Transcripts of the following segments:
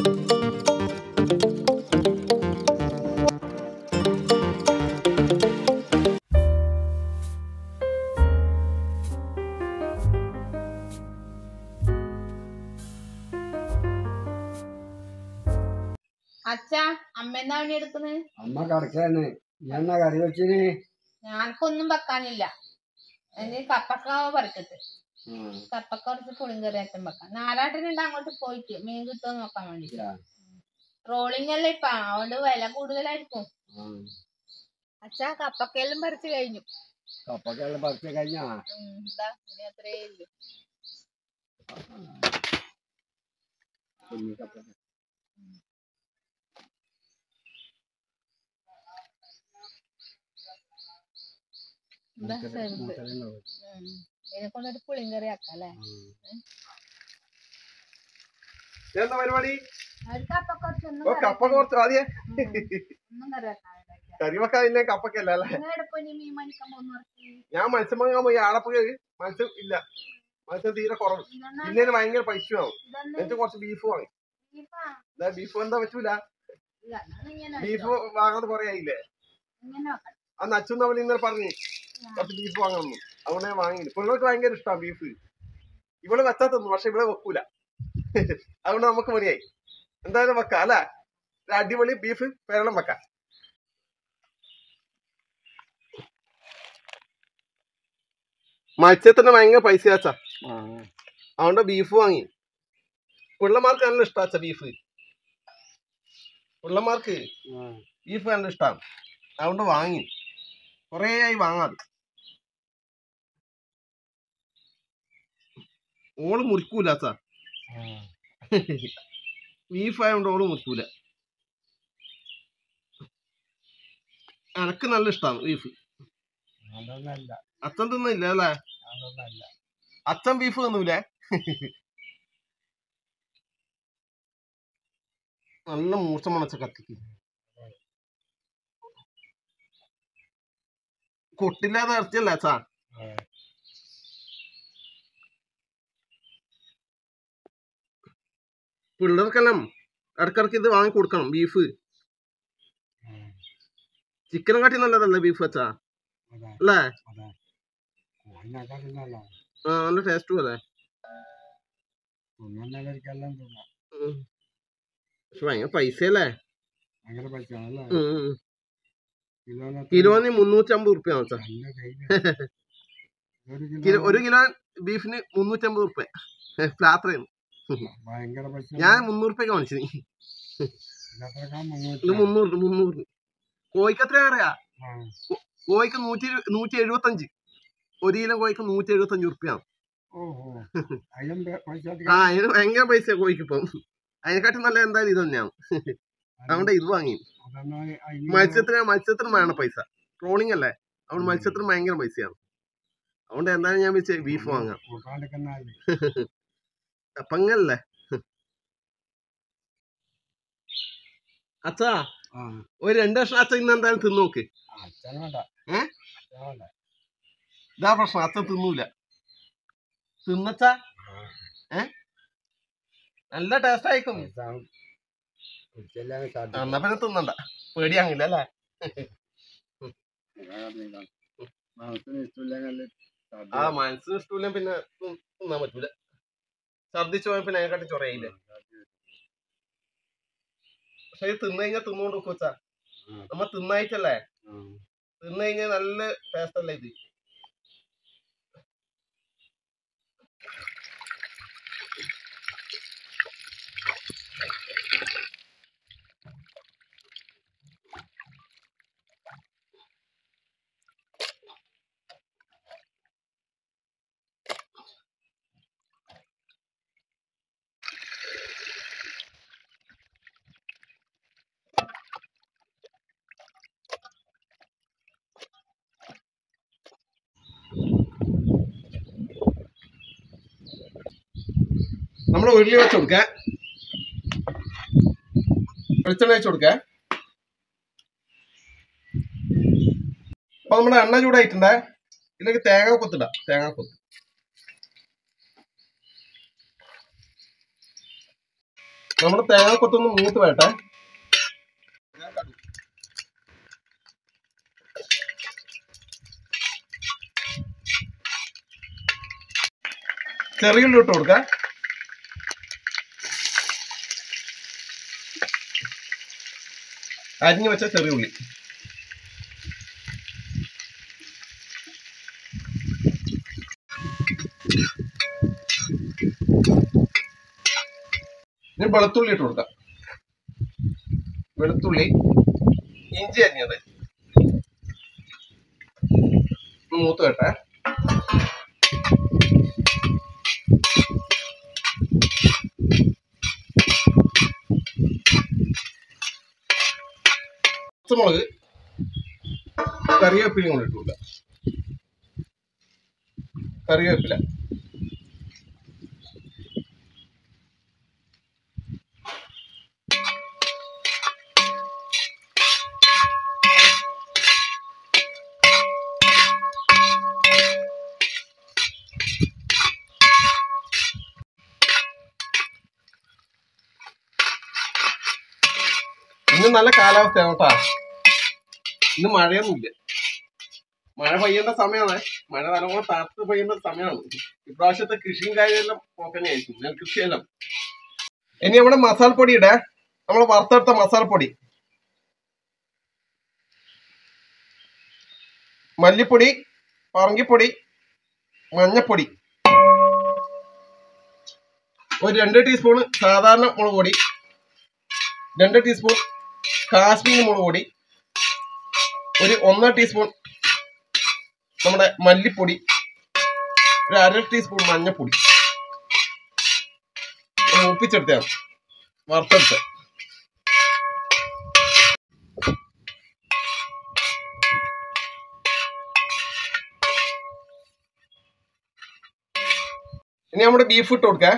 അച്ഛാ അമ്മ എന്താ പണി എടുക്കുന്നത് അമ്മ കിടക്കാണ് നീ എന്നാ കറി വെച്ചിന് ഞാനൊന്നും വെക്കാനില്ല എനിക്ക് കപ്പക്ക പറിക്കട്ട് ആ, കപ്പക്ക കുറച്ച് പുളിങ്കറി അച്ഛൻ വെക്കാം നാലാട്ടിനുണ്ട് അങ്ങോട്ട് പോയിട്ട് മീൻ കിട്ടുമോ നോക്കാൻ വേണ്ടി ആ, ട്രോളിംഗ് അല്ലേ ഇപ്പൊ അതുകൊണ്ട് വില കൂടുതലായിരിക്കും ആ. അച്ഛാ കപ്പക്കയെല്ലാം പറിച്ചു കഴിഞ്ഞു കപ്പക്കെല്ലാം പറിച്ച് കഴിഞ്ഞാ ഉം, ഇതാ ഇനി അത്രേ ഉള്ളൂ കുഞ്ഞി കപ്പ ഇതാ ചെറുത് മൂത്തതെല്ലാം ഉം. ഇതിനെ കൊണ്ടൊരു പുളിങ്കറി ആക്കാം അല്ലേ എന്താ പരിപാടി ഒരു കപ്പക്ക കുറച്ചൊന്നും ഓ കപ്പ കുറച്ച് ആദ്യേ ഒന്നും കറി വെക്കാനില്ല കറി വെക്കാൻ പിന്നെ കപ്പക്കല്ല അല്ലേ നിങ്ങളുടെ പൊന്നി മീൻ മണിക്കാൻ പോകുന്ന ഞാൻ മത്സ്യം വാങ്ങാൻ പോയി ആളപ്പ് കയറി മത്സ്യം ഇല്ല മത്സ്യം തീരെ കുറവ് പിന്നെ ഇതിന് ഭയങ്കര പൈസ ആവും എന്നിട്ട് കുറച്ച് ബീഫ് വാങ്ങി ഇതാ ബീഫ് എന്താ പറ്റൂല ബീഫ് വാങ്ങാതെ കുറെ ആയില്ലേ ഇങ്ങനെ വെക്കണം അന്ന് അച്ഛൻ തമ്മിൽ ഇന്നലെ പറഞ്ഞു കുറച്ച് ബീഫ് വാങ്ങണം അതുകൊണ്ട് ഞാൻ വാങ്ങി പിള്ളേർക്ക് ഭയങ്കര ഇഷ്ടമാണ് ബീഫ് ഇവള് വെച്ചാ തിന്നു പക്ഷെ ഇവിടെ വെക്കൂല അതുകൊണ്ട് നമുക്ക് മതിയായി എന്തായാലും വെക്കാം അല്ല ഒരു അടിപൊളി ബീഫ് പേരണം വെക്കാം മത്സ്യത്തിന് ഭയങ്കര പൈസ വെച്ചാ ആ, അതുകൊണ്ട് ബീഫ് വാങ്ങി പിള്ളമാർക്ക് നല്ല ഇഷ്ടാച്ച ബീഫ് പിള്ളമാർക്ക് ആ. ബീഫ് നല്ല ഇഷ്ടമാണ് അതുകൊണ്ട് വാങ്ങി കുറേ ആയി വാങ്ങാതെ ഓള് മുറിക്കൂല സാ ആ. ബീഫ് ആയതുകൊണ്ട് ഓള് മുറിക്കൂല എനക്ക് നല്ല ഇഷ്ടമാണ് ബീഫ് അതൊന്നല്ല അച്ഛൻ തിന്നില്ല അല്ലേ അതൊന്നല്ല അച്ഛൻ ബീഫ് തിന്നൂലേ നല്ല മൂർച്ച മണച്ച കത്തിക്ക് കൊട്ടില്ലാതെ ഇറച്ചിയല്ലേ അച്ഛാ ആ. പിള്ളേർക്കെല്ലാം ഇടക്കിടക്ക് ഇത് വാങ്ങി കൊടുക്കണം ബീഫ് ആ, ചിക്കനും കാട്ടി നല്ലതല്ലേ ബീഫ് അച്ഛാ അതാ അല്ലേ അതാ കോഴിനെക്കാട്ടിന്നല്ല ആ നല്ല ടേസ്റ്റും അല്ലേ തിന്നുന്നവർക്കെല്ലാം തിന്നാം ഉം. പക്ഷെ ഭയങ്കര പൈസയല്ലേ ഭയങ്കര പൈസ അല്ലേ ഉം, ഉം. കിലോന് എത്ര? കിലോന് മുന്നൂറ്റമ്പത് റുപ്യ അച്ഛാ നല്ല കയ്യില്. ഒരു കിലോ കിലോ ഒരു കിലോ ബീഫിന് മുന്നൂറ്റമ്പത് റുപ്യ ഫ്ലാത്രയാണ് ഭയങ്കര പൈസ ഞാൻ മുന്നൂറ് റുപ്യക്ക് വാങ്ങിച്ചു ഇതിനത്രക്കാ ഇത് മുന്നൂറ്റി മുന്നൂറ് മുന്നൂറ് കോഴിക്ക് എത്ര അറിയാ ആ, കോഴിക്ക് നൂറ്റി ഇരു- നൂറ്റി എഴുപത്തഞ്ച് ഒരു കിലോ കോഴിക്ക് നൂറ്റി എഴുപത്തഞ്ച് റുപ്യാണ് ഓഹോ അതിലും പെ- പൈസ ആ അധികം. അതിന് ഭയങ്കര പൈസ കോഴിക്ക് ഇപ്പം അതിനെക്കാട്ടും നല്ല എന്തായാലും ഇത് തന്നെയാണ് അതുകൊണ്ട് ഇത് വാങ്ങി അതൊന്നും അതിന് മത്സ്യത്തിന് മത്സ്യത്തിന് വേണം പൈസ ട്രോളിംഗ് അല്ലേ അതുകൊണ്ട് മത്സ്യത്തിന് ഭയങ്കര പൈസയാണ് അതുകൊണ്ട് എന്തായാലും ഞാൻ വെച്ച് ബീഫ് വാങ്ങാം കൂട്ടാണ്ടിരിക്കുന്നതല്ലേ. അപ്പങ്ങല്ലേ അച്ഛാ ആ ഒരു രണ്ട് വർഷം അച്ഛൻ ഇന്ന് എന്തായാലും തിന്നു നോക്ക് അച്ഛൻ വേണ്ട ഏ? അച്ഛൻ വേണ്ട ഇതാ പ്രശ്നം അച്ഛൻ തിന്നൂല തിന്നച്ചാ ഏ നല്ല ടേസ്റ്റ് ആയിക്കും അച്ഛൻ കുടിച്ചെല്ലാം സാധ്യത എന്നാ പിന്നെ തിന്നണ്ട പേടിയാങ്ങില്ല അല്ലേ മനസ്സിന് ഇഷ്ടമില്ലെങ്കിൽ ആ മനസ്സിന് ഇഷ്ടമില്ല പിന്നെ തി- തിന്നാൻ പറ്റൂല ഛർദിച്ചു പോയ പിന്നെ അതിനെക്കാട്ടി ചൊറയില്ലേ പക്ഷെ ഇത് തിന്നു കഴിഞ്ഞാൽ തിന്നുകൊണ്ട് വെച്ചാ നമ്മ തിന്നായിട്ടല്ലേ തിന്നു കഴിഞ്ഞാൽ നല്ല ടേസ്റ്റ് അല്ലേ ഇത് നമ്മൾ ഉരുളി വെച്ച് കൊടുക്ക വെളിച്ചെണ്ണ വെച്ച് കൊടുക്ക അപ്പൊ നമ്മുടെ എണ്ണ ചൂടായിട്ടുണ്ടേ ഇതിലേക്ക് തേങ്ങ കൊത്തിടാം തേങ്ങ കൊത്ത് നമ്മുടെ തേങ്ങ കൊത്തൊന്ന് മൂത്ത് വേട്ടെ ചെറിയ ഉള്ളി ഇട്ട് കൊടുക്ക അരിഞ്ഞു വെച്ച ചെറിയ ഉള്ളി ഇനി വെളുത്തുള്ളി ഇട്ട് കൊടുക്കാം വെളുത്തുള്ളി ഇഞ്ചി അരിഞ്ഞത് ഒന്ന് മൂത്ത് കേട്ടെ പച്ചമുളക് കറിവേപ്പിലയും കൂടെ ഇട്ട് കൊടുക്കാം കറിവേപ്പില ഇന്ന് നല്ല കാലാവസ്ഥയാണ് കേട്ടാ ഇന്ന് മഴയൊന്നുമില്ല മഴ പെയ്യേണ്ട സമയമാണ് മഴ നല്ലോണം താത്ത് പെയ്യേണ്ട സമയമാണ് ഇപ്രാവശ്യത്തെ കൃഷിയും കാര്യമെല്ലാം പോക്കനെയായിരിക്കും നെൽകൃഷിയെല്ലാം ഇനി നമ്മുടെ മസാലപ്പൊടി ഇടേ നമ്മൾ വറുത്തെടുത്ത മസാലപ്പൊടി മല്ലിപ്പൊടി പറങ്കിപ്പൊടി മഞ്ഞപ്പൊടി ഒരു രണ്ട് ടീസ്പൂൺ സാധാരണ മുളക് പൊടി രണ്ട് ടീസ്പൂൺ കാശ്മീരി മുളക് പൊടി ഒരു ഒന്നര ടീസ്പൂൺ നമ്മുടെ മല്ലിപ്പൊടി ഒരു അര ടീസ്പൂൺ മഞ്ഞപ്പൊടി മൂപ്പിച്ചെടുത്തതാണ് വറുത്തെടുത്ത് ഇനി നമ്മുടെ ബീഫ് ഇട്ട് കൊടുക്കാം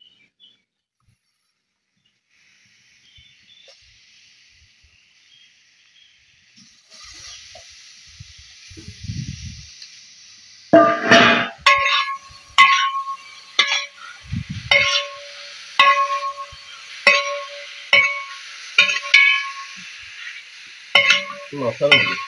മസാല ഇടും.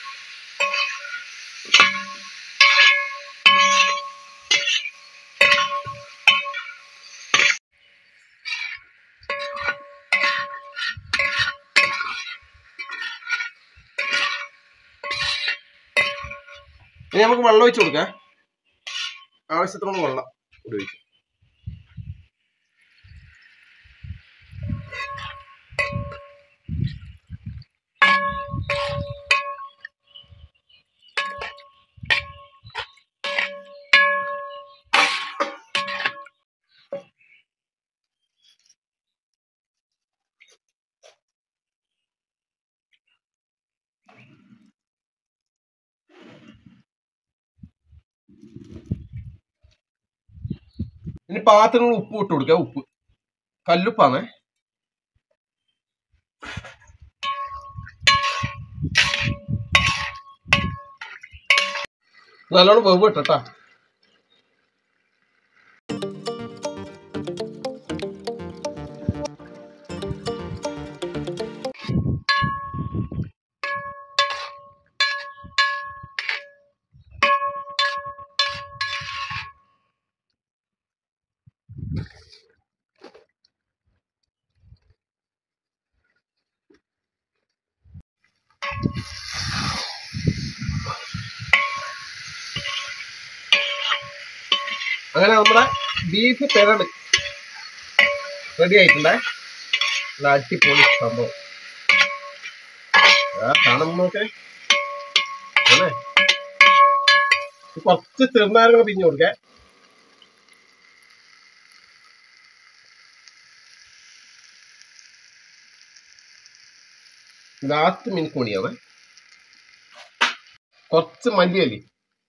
ഇനി നമുക്ക് വെള്ളം ഒഴിച്ചു കൊടുക്കാം ആവശ്യത്തിനുള്ള വെള്ളം ഇവിടെ ഒഴിക്കാം ഇനി പാത്രങ്ങൾ ഉപ്പ് ഇട്ട് കൊടുക്കുക ഉപ്പ് കല്ലുപ്പാണ് നല്ലോണം വെവ് ഇട്ടട്ടാ അങ്ങനെ നമ്മുടെ ബീഫ് പെരട് റെഡി ആയിട്ടുണ്ടേ നല്ല അടിപൊളി സംഭവം ആ കാണുമ്പോ നോക്കേ അല്ലേ കുറച്ച് ചെറുനാരങ്ങൾ പിഞ്ഞു കൊടുക്കേ ലാസ്റ്റ് മിനിറ്റ് മണിയാവേ കുറച്ച് മല്ലിയല്ലേ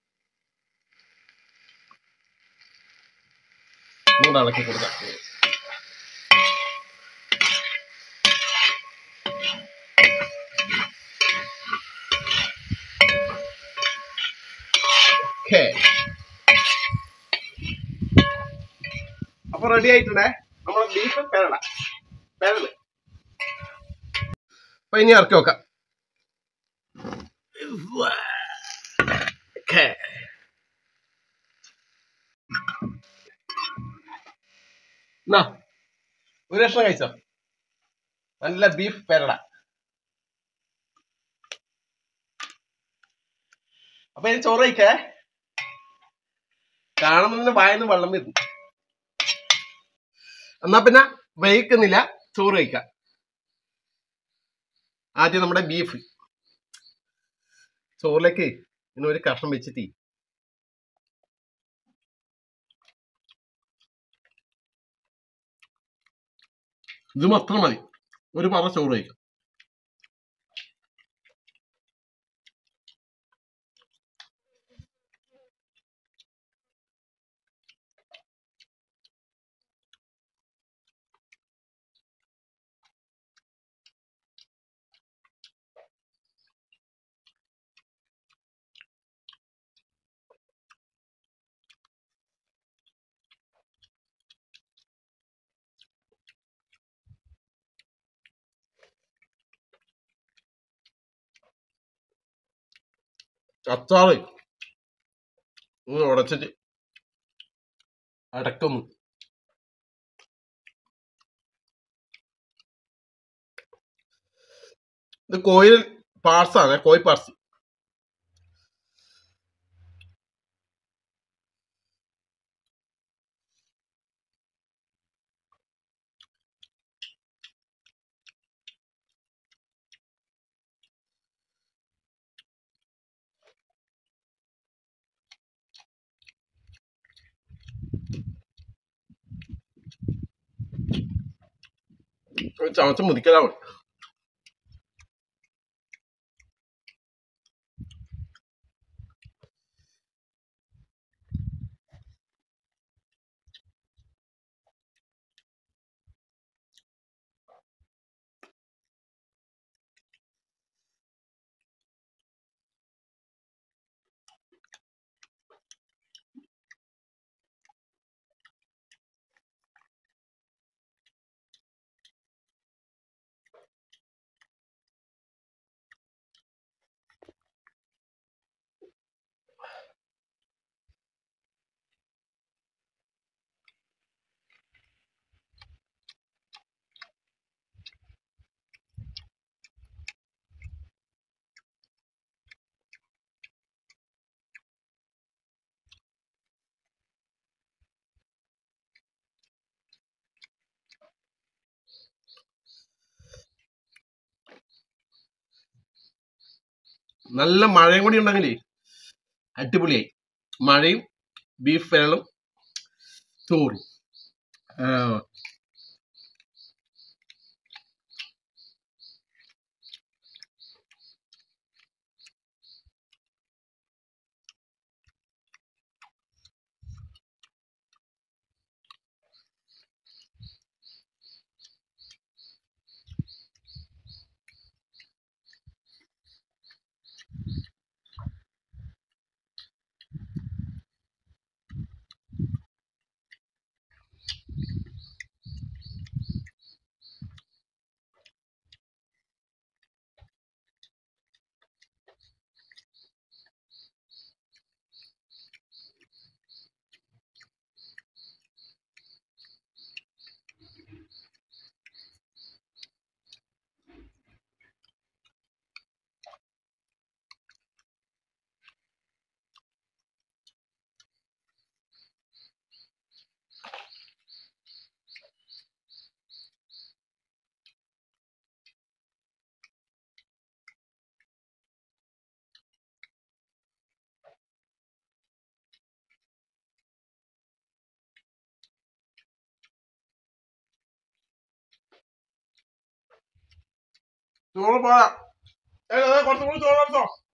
ഇങ്ങോട്ട് ഇളക്കി കൊടുക്കാം ഓക്കേ അപ്പൊ റെഡി ആയിട്ടുണ്ടേ നമ്മളെ ബീഫ് പേരട പേരല് അപ്പൊ ഇനി ഇറക്കി വെക്കാം Okay. എന്നാ ഒരു കഷ്ണം കഴിച്ചോ നല്ല ബീഫ് പെരട അപ്പൊ ഇനി ചോറ് കഴിക്കേ കാണുമ്പോൾ തന്നെ വായന്ന് വെള്ളം വരുന്നു എന്നാ പിന്നെ വൈകുന്നില്ല ചോറ് കഴിക്കാം ആദ്യം നമ്മുടെ ബീഫ് ചോറിലേക്ക് ഇങ്ങനെ ഒരു കഷ്ണം വെച്ചിട്ട് ഇത് മാത്രം മതി ഒരു പറ ചോറ് കഴിക്കാം അച്ചാറ് ഒന്ന് ഉടച്ചിട്ട് അടക്കുന്നു ഇത് കോയിൽ പാർട്സ് ആണ് കോഴി പാർട്സ് ചമച്ച് മുതിക്കലാണ് നല്ല മഴയും കൂടി ഉണ്ടെങ്കിലേ അടിപൊളിയായി മഴയും ബീഫ് വെള്ളം ചോറും ആ, ചോറ് പോരാ ഏ, ഏ, കുറച്ചും കൂടി ചോറ് എടുത്തോ